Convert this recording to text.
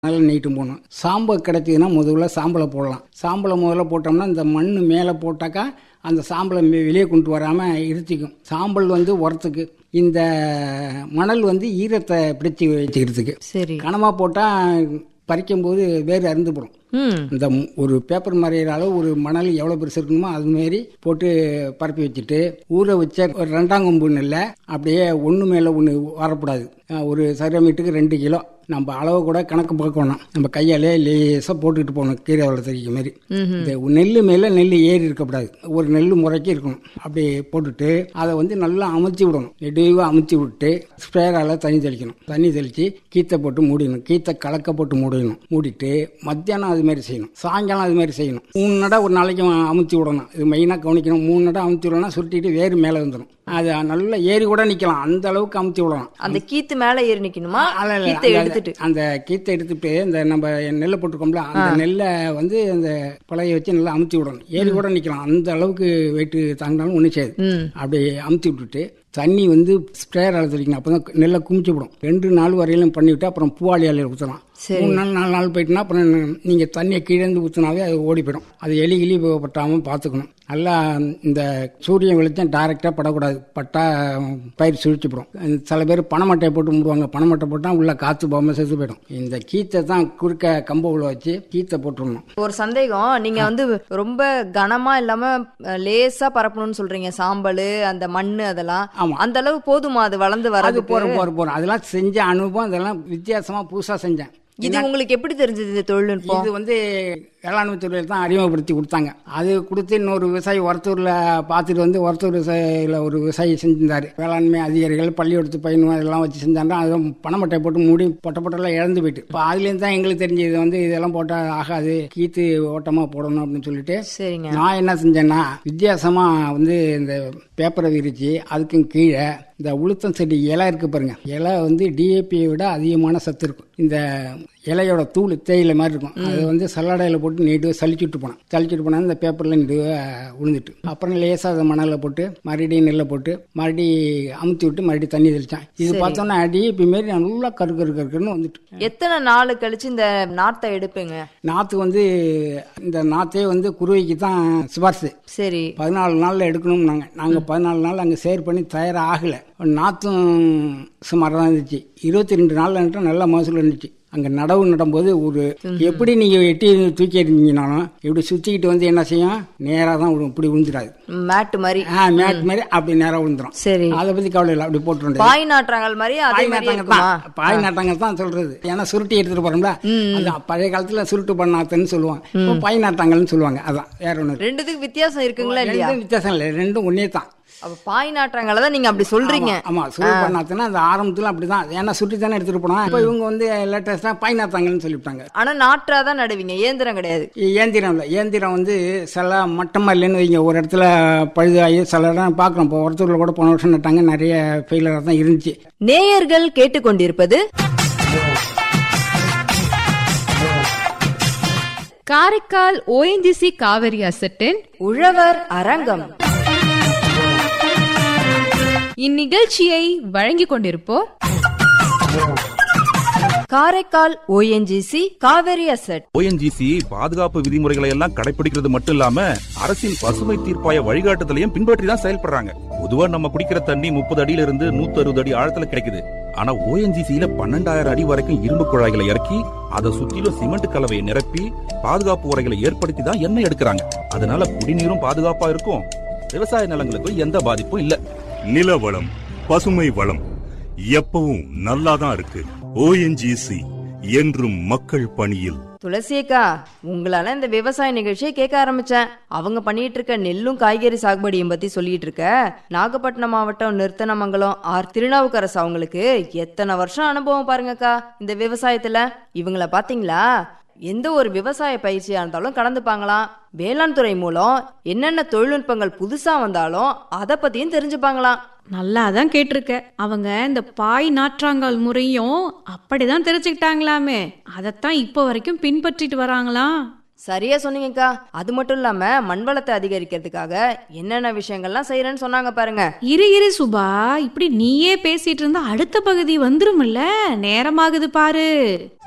நல்லா நீட்டும் போடணும் சாம்பல் கிடைச்சதுன்னா முதல்ல சாம்பலை போடலாம் சாம்பலை முதல்ல போட்டோம்னா இந்த மண் மேலே போட்டாக்கா அந்த சாம்பலை மே- வெளியே கொண்டு வராமல் இருத்திக்கும் சாம்பல் வந்து உரத்துக்கு இந்த மணல் வந்து ஈரத்தை பிடிச்சி வச்சுக்கிறதுக்கு சரி கனமாக போட்டால் பறிக்கும்போது வேறு அறுந்து போடும் ம் இந்த ம்- ஒரு பேப்பர் மறையிற அளவு ஒரு மணல் எவ்வளோ பெருசு இருக்கணுமோ அது மாரி போட்டு பரப்பி வச்சுட்டு ஊற வச்ச ஒரு ரெண்டாம் கொம்பு நெல்லை அப்படியே ஒன்று மேலே ஒன்று வரக்கூடாது அஹ் ஒரு சதுர மீட்டருக்கு ரெண்டு கிலோ நம்ம அளவு கூட கணக்கு பார்க்கணும் நம்ம கையாலே லேசாக போட்டுக்கிட்டு போகணும் கீரை வளர்த்துறிக்க மாதிரி இந்த நெல் மேலே நெல் ஏறி இருக்கக்கூடாது ஒரு நெல் முறைக்கு இருக்கணும் அப்படி போட்டுட்டு அதை வந்து நல்லா அமுத்தி விடணும் நெடுவாக அமுத்தி விட்டு ஸ்ப்ரேரால் தண்ணி தெளிக்கணும் தண்ணி தெளித்து கீத்தை போட்டு மூடிடணும் கீத்தை கலக்க போட்டு மூடிடணும் மூடிட்டு மத்தியானம் அது மாதிரி செய்யணும் சாயங்காலம் அது மாதிரி செய்யணும் மூணு நடை ஒரு நாளைக்கு அமுத்தி விடணும் இது மெயினாக கவனிக்கணும் மூணு நடை அமுத்தி விடலாம் சுருட்டிட்டு வேறு மேலே வந்துடும் அது நல்லா ஏறி கூட நிற்கலாம் அந்த அளவுக்கு அமுத்தி விடலாம் அந்த கீத்து மேல ஏறி நிக்கணுமா அல்ல, இல்ல, கீத்தை அந்த- எடுத்துட்டு அந்த கீத்தை எடுத்துட்டு இந்த நம்ம நெல்லை போட்டிருக்கோம்ல அந்த நெல்லை வந்து அந்த பழைய வச்சு நல்லா அமுத்தி விடணும் ஏறி கூட நிக்கலாம் அந்த அளவுக்கு வெயிட்டு தாங்கினாலும் ஒன்றும் செய்யாது ம் அப்படி அமுத்தி விட்டுட்டு தண்ணி வந்து ஸ்ப்ரேயர் அழுத்திக்கணும் அப்போ தான் நெல்லை குமிச்சு விடும் ரெண்டு நாள் வரையிலும் பண்ணிவிட்டு அப்புறம் பூவாளி அலையில் ஊற்றலாம் சரி. மூணு நாள் நாலு நாள் போயிட்டுனா அப்புறம் நீங்கள் தண்ணியை கீழேருந்து ஊற்றினாவே அது ஓடி போயிடும் அது எலி கிளி பட்டாமல் பார்த்துக்கணும் நல்லா இந்த சூரியன் வெளிச்சம் டைரெக்டாக படக்கூடாது பட்டா பயிர் சுழிச்சுப்படும் சில பேர் பனைமட்டையை போட்டு மூடுவாங்க பனைமட்டை போட்டால் உள்ள காற்று போகாமல் செத்து போயிடும் இந்த கீத்தை தான் குறுக்க கம்ப உள்ள வச்சு கீத்தை போட்டுடணும் ஒரு சந்தேகம் நீங்க வந்து ரொம்ப கனமா இல்லாம அஹ், லேசா பரப்பணும்னு சொல்றீங்க சாம்பல் அந்த மண்ணு அதெல்லாம் ஆமா. அந்த அளவு போதுமா அது வளர்ந்து அது வரது போகிறோம் போகிறோம் போகிறோம் அதெல்லாம் செஞ்ச அனுபவம் அதெல்லாம் வித்தியாசமாக புதுசாக செஞ்சேன் இது உங்களுக்கு எப்படி தெரிஞ்சது இந்த தொழில்நுட்பம் இது வந்து வேளாண்மை துறையில் தான் அறிமுகப்படுத்தி கொடுத்தாங்க அது கொடுத்து இன்னொரு விவசாயி ஒருத்தூரில் பார்த்துட்டு வந்து ஒருத்தூர் விவசாயியில் ஒரு விவசாயி செஞ்சிருந்தாரு வேளாண்மை அதிகாரிகள் பள்ளிக்கூடத்து பையனும் அதெல்லாம் வச்சு செஞ்சாங்க அதுவும் பணமட்டை போட்டு மூடி பொட்ட பொட்டெல்லாம் இழந்து போயிட்டு இப்போ அதுலேருந்து தான் எங்களுக்கு தெரிஞ்சது வந்து இதெல்லாம் போட்டால் ஆகாது கீத்து ஓட்டமாக போடணும் அப்படின்னு சொல்லிட்டு சரிங்க நான் என்ன செஞ்சேன்னா வித்தியாசமா வந்து இந்த பேப்பரை விரிச்சு அதுக்கும் கீழே இந்த உளுத்தம் செடி இலை இருக்கு பாருங்க இலை வந்து டிஏபியை விட அதிகமான சத்து இருக்கும் இந்த இலையோட தூள் தேயிலை மாதிரி இருக்கும் அது வந்து சல்லடையில் போட்டு நீட்டுவாக சலிச்சுட்டு போனேன் சலிச்சுட்டு போனால் இந்த பேப்பரில் நீட்டுவாக விழுந்துட்டு அப்புறம் லேசாக அதை மணலில் போட்டு மறுபடியும் நெல்லை போட்டு மறுபடி அமுத்தி விட்டு மறுபடியும் தண்ணி தெளித்தேன் இது பார்த்தோன்னா டிஏபி மாரி நல்லா கரு கரு கருக்குன்னு வந்துட்டு எத்தனை நாள் கழிச்சு இந்த நாத்தை எடுப்பீங்க நாற்று வந்து இந்த நாற்றே வந்து குருவிக்கு தான் சிபாரிசு சரி பதினாலு நாளில் எடுக்கணும் நாங்கள் நாங்கள் பதினாலு நாள் அங்கே சேர் பண்ணி தயாராக ஆகலை நாற்றும் சுமாராக தான் இருந்துச்சு இருபத்தி ரெண்டு நாளில் நட்டு நல்ல மகசூல் இருந்துச்சு அங்கே நடவு நடும்போது ஒரு எப்படி நீங்கள் எட்டி தூக்கி எறிஞ்சிங்கனாலும் இப்படி சுற்றிக்கிட்டு வந்து என்ன செய்யும் நேராக தான் விழும் இப்படி விழுந்துடாது மேட்டு மாதிரி ஆ மேட் மாதிரி அப்படி நேராக விழுந்துரும் சரி அதை பற்றி கவலை இல்லை அப்படி போட்டுருந்தேன் பாய் நாற்றாங்கல் மாதிரி அதே பாய் மாதிரி நாட்டாங்க இருக்குமா தான் பாய் நாட்டாங்க தான் சொல்றது ஏன்னா சுருட்டி எடுத்துட்டு போறோம்ல அதான் பழைய காலத்துல சுருட்டு பண்ணாத்தன்னு சொல்லுவாங்க இப்போ பாய் நாட்டாங்கல்னு சொல்லுவாங்க அதான் வேற ஒண்ணு ரெண்டுத்துக்கு வித்தியாசம் இருக்குங்களா இல்லையா ரெண்டும் வித்தியாசம் இல்லை ரெண்டும் ஒன்னே தான் அப்ப பாய் நாற்றாங்கல தான் நீங்க அப்படி சொல்றீங்க ஆமா சுருட்டு பண்ணாத்தனா அந்த ஆரம்பத்துல அப்படிதான் ஏன்னா சுருட்டி தானே எடுத்துட்டு போனோம் இப்போ இவங்க வந்து லேட்டஸ்டா பாய் நாட்டாங்கல்னு சொல்லிவிட்டாங்க ஆனா நாற்றா தான் நடுவீங்க இயந்திரம் கிடையாது இயந்திரம் இல்லை இயந்திரம் வந்து சில மட்டமாக இல்லைன்னு வைங்க ஒரு இடத்துல பழுதாகி சில இடம் பார்க்குறோம் இப்போ ஒருத்தூரில் கூட போன வருஷம் நட்டாங்க நிறைய ஃபெயிலராக தான் இருந்துச்சு நேயர்கள் கேட்டுக்கொண்டிருப்பது காரைக்கால் ஓஎன்ஜிசி காவிரி அசட்டின் உழவர் அரங்கம் இந்நிகழ்ச்சியை வழங்கிக் கொண்டிருப்போர் Karaikal ONGC Kaveri asset ONGC பாதுகாப்பு விதிமுறைகளை எல்லாம் கடைபிடிக்கிறது மட்டும் இல்லாம அரசின் பசுமை தீர்ப்பாய வழிகாட்டுதலையும் பின்பற்றி தான் செயல்படுறாங்க பொதுவா நம்ம குடிக்கிற தண்ணி முப்பது அடியில இருந்து நூத்தி அறுபது அடி ஆழத்துல கிடைக்குது ஆனா ஓஎன்ஜிசியில பன்னெண்டாயிரம் அடி வரைக்கும் இரும்பு குழாய்களை இறக்கி அதை சுத்திலும் சிமெண்ட் கலவையை நிரப்பி பாதுகாப்பு உரைகளை ஏற்படுத்தி தான் எண்ணெய் எடுக்கிறாங்க அதனால குடிநீரும் பாதுகாப்பா இருக்கும் விவசாய நிலங்களுக்கும் எந்த பாதிப்பும் இல்ல நில வளம் பசுமை வளம் எப்பவும் நல்லாதான் இருக்கு ஓஎன்ஜிசி என்றும் மக்கள் பணியில் துளசியக்கா உங்களால இந்த விவசாய நிகழ்ச்சியை கேட்க ஆரம்பிச்சேன் அவங்க பண்ணிட்டு இருக்க நெல்லும் காய்கறி சாகுபடியும் பத்தி சொல்லிட்டு இருக்க நாகப்பட்டினம் மாவட்டம் நிறுத்தனமங்கலம் ஆர் திருநாவுக்கரசு அவங்களுக்கு எத்தனை வருஷம் அனுபவம் பாருங்கக்கா இந்த விவசாயத்துல இவங்கள பாத்தீங்களா எந்த ஒரு விவசாய பயிற்சியா இருந்தாலும் கலந்துப்பாங்களாம் வேளாண் துறை மூலம் என்னென்ன தொழில்நுட்பங்கள் புதுசா வந்தாலும் அதை பத்தியும் தெரிஞ்சுப்பாங்களாம் நல்லா தான் கேட்டிருக்க அவங்க இந்த பாய் நாற்றாங்கால் முறையும் அப்படிதான் தெரிஞ்சுக்கிட்டாங்களாமே அதைத்தான் இப்போ வரைக்கும் பின்பற்றிட்டு வராங்களாம் சரியா சொன்னீங்கக்கா அது மட்டும் இல்லாம மண் வளத்தை அதிகரிக்கிறதுக்காக என்னென்ன விஷயங்கள்லாம் செய்யறேன்னு சொன்னாங்க பாருங்க இரு இரு சுபா இப்படி நீயே பேசிட்டு இருந்தா அடுத்த பகுதி வந்துரும்ல நேரமாகுது பாரு